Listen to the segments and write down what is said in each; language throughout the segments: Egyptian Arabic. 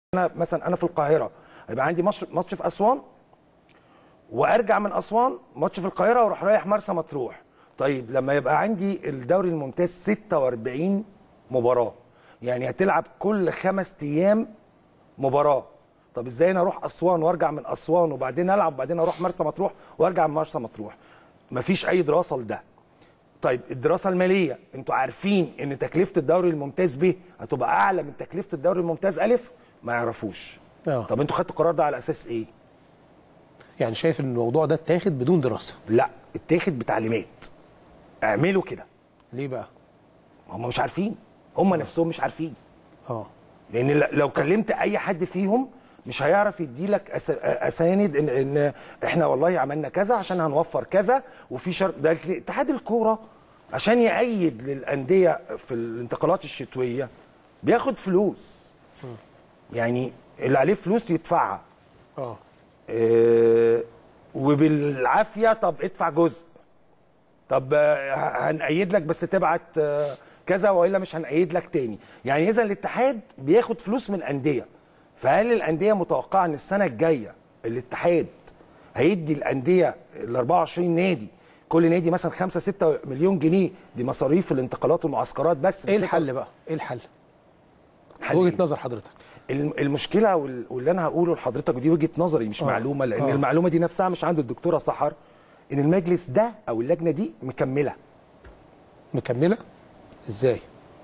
انا مثلا انا في القاهره يبقى عندي ماتش ماتش في اسوان وارجع من اسوان ماتش في القاهره واروح رايح مرسى مطروح طيب لما يبقى عندي الدوري الممتاز 46 مباراه يعني هتلعب كل خمس ايام مباراه طب ازاي انا اروح اسوان وارجع من اسوان وبعدين العب وبعدين اروح مرسى مطروح وارجع من مرسى مطروح مفيش اي دراسه لده طيب الدراسه الماليه انتوا عارفين ان تكلفه الدوري الممتاز ب هتبقى اعلى من تكلفه الدوري الممتاز الف ما يعرفوش اه طب انتوا خدتوا القرار ده على اساس ايه يعني شايف ان الموضوع ده اتاخد بدون دراسه لا اتاخد بتعليمات اعملوا كده ليه بقى هم مش عارفين هم نفسهم مش عارفين اه لان ل- لو كلمت اي حد فيهم مش هيعرف يديلك أس... اساند ان ان احنا والله عملنا كذا عشان هنوفر كذا وفي شرط ده اتحاد الكوره عشان يأيد للانديه في الانتقالات الشتويه بياخد فلوس يعني اللي عليه فلوس يدفعها اه آه، وبالعافيه طب ادفع جزء طب آه، ه- هنأيد لك بس تبعت آه، كذا والا مش هنأيد لك تاني يعني اذا الاتحاد بياخد فلوس من الانديه فهل الانديه متوقعه ان السنه الجايه الاتحاد هيدي الانديه ال 24 نادي كل نادي مثلا 5 6 مليون جنيه دي مصاريف الانتقالات والمعسكرات بس ايه الحل بقى ايه الحل حل وجهه إيه؟ نظر حضرتك الم- المشكله وال- واللي انا هقوله لحضرتك ودي وجهه نظري مش آه. معلومه لان آه. المعلومه دي نفسها مش عند الدكتوره سحر ان المجلس ده او اللجنه دي مكمله مكمله ازاي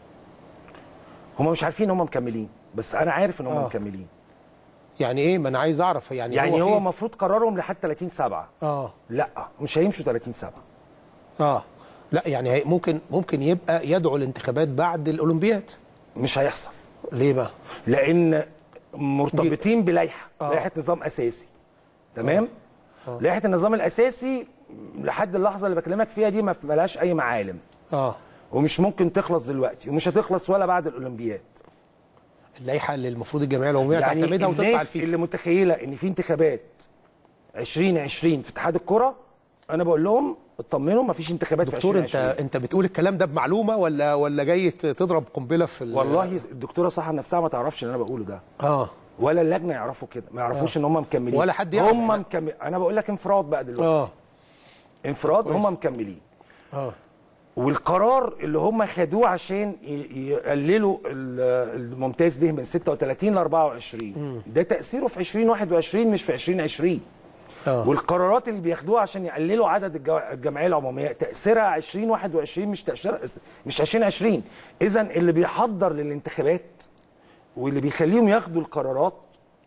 هم مش عارفين هم مكملين بس انا عارف ان هم آه. مكملين يعني ايه ما انا عايز اعرف يعني يعني هو في- المفروض قرارهم لحد 30 7 اه لا مش هيمشوا 30 7 اه لا يعني هي- ممكن ممكن يبقى يدعو الانتخابات بعد الاولمبياد مش هيحصل ليه بقى لان مرتبطين بلائحه آه. لائحه نظام اساسي تمام لائحه النظام الاساسي لحد اللحظه اللي بكلمك فيها دي ما ملهاش اي معالم اه ومش ممكن تخلص دلوقتي ومش هتخلص ولا بعد الاولمبياد اللائحه اللي المفروض الجمعيه العموميه يعني تعتمدها وتطلع الناس الفيفا اللي متخيله ان في انتخابات 2020 في اتحاد الكره انا بقول لهم اطمنوا مفيش انتخابات في دكتور انت 2020 انت بتقول الكلام ده بمعلومه ولا ولا جاي تضرب قنبله في ال- والله الدكتوره سحر نفسها ما تعرفش اللي انا بقوله ده اه ولا اللجنه يعرفوا كده ما يعرفوش ان هم مكملين ولا حد يعرف هم يعني. مكملين انا بقول لك انفراد بقى دلوقتي اه انفراد كويس. هم مكملين اه والقرار اللي هم خدوه عشان ي- يقللوا ال- الممتاز به من 36 ل 24 ده تاثيره في 2021 مش في 2020 اه والقرارات اللي بياخدوها عشان يقللوا عدد الجو- الجمعيه العموميه تاثيرها 2021 مش تاثير مش 2020 اذا اللي بيحضر للانتخابات واللي بيخليهم ياخدوا القرارات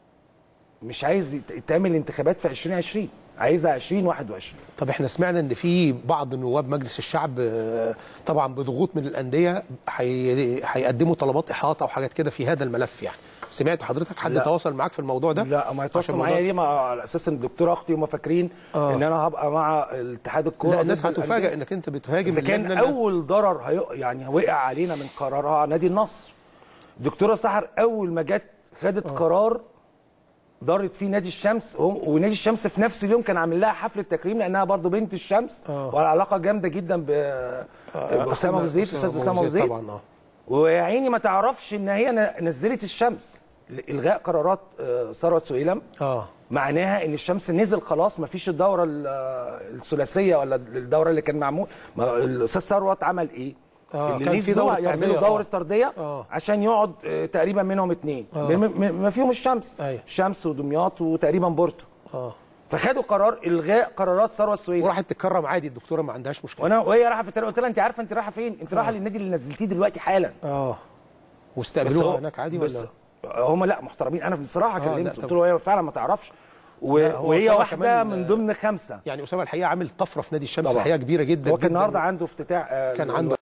مش عايز يت- يتعمل انتخابات في 2020 عايزها 2021 طب احنا سمعنا ان في بعض نواب مجلس الشعب آه، طبعا بضغوط من الانديه هي- هيقدموا طلبات احاطه وحاجات كده في هذا الملف يعني سمعت حضرتك حد لا. تواصل معاك في الموضوع ده لا ما عشان يتواصلوا الموضوع- معايا ليه ما على اساس ان الدكتوره اختي هم فاكرين آه. ان انا هبقى مع الاتحاد الكوره لا الناس ضد هتفاجئ الأندية. انك انت بتهاجم اذا كان اللجنة اللي- اول ضرر هي... يعني وقع علينا من قرارها نادي النصر دكتوره سحر اول ما جت خدت قرار ضرت فيه نادي الشمس وهم- ونادي الشمس في نفس اليوم كان عامل لها حفله تكريم لانها برضو بنت الشمس آه. وعلى علاقه جامده جدا ب باسامه ابو زيد استاذ اسامه ابو زيد طبعا اه ويا عيني ما تعرفش ان هي ن- نزلت الشمس لالغاء قرارات آه، ثروت سويلم اه معناها ان الشمس نزل خلاص ما فيش الدوره ال- الثلاثيه ولا الدوره اللي كان معمول ما الاستاذ ثروت عمل ايه؟ آه، اللي كان في نزلوا دورة يعملوا ترضية، دوره آه. ترضيه آه. عشان يقعد آه، تقريبا منهم اثنين آه. ما فيهم الشمس أيوة. الشمس ودمياط وتقريبا بورتو اه فخدوا قرار الغاء قرارات ثروت سويلم وراحت تتكرم عادي الدكتوره ما عندهاش مشكله وانا وهي رايحه في الطريق قلت لها انت عارفه انت رايحه فين؟ انت رايحه للنادي اللي نزلتيه دلوقتي حالا اه بس واستقبلوها هو- هناك عادي بس ولا هم لا محترمين انا بصراحه آه، كلمت لا قلت طبعا. له هي فعلا ما تعرفش و... لا، هو وهي أسامة واحده كمان، من آه، ضمن خمسه يعني اسامه الحقيقه عامل طفره في نادي الشمس طبعا. الحقيقه كبيره جدا هو كان جدا النهارده عنده افتتاح آه، كان عنده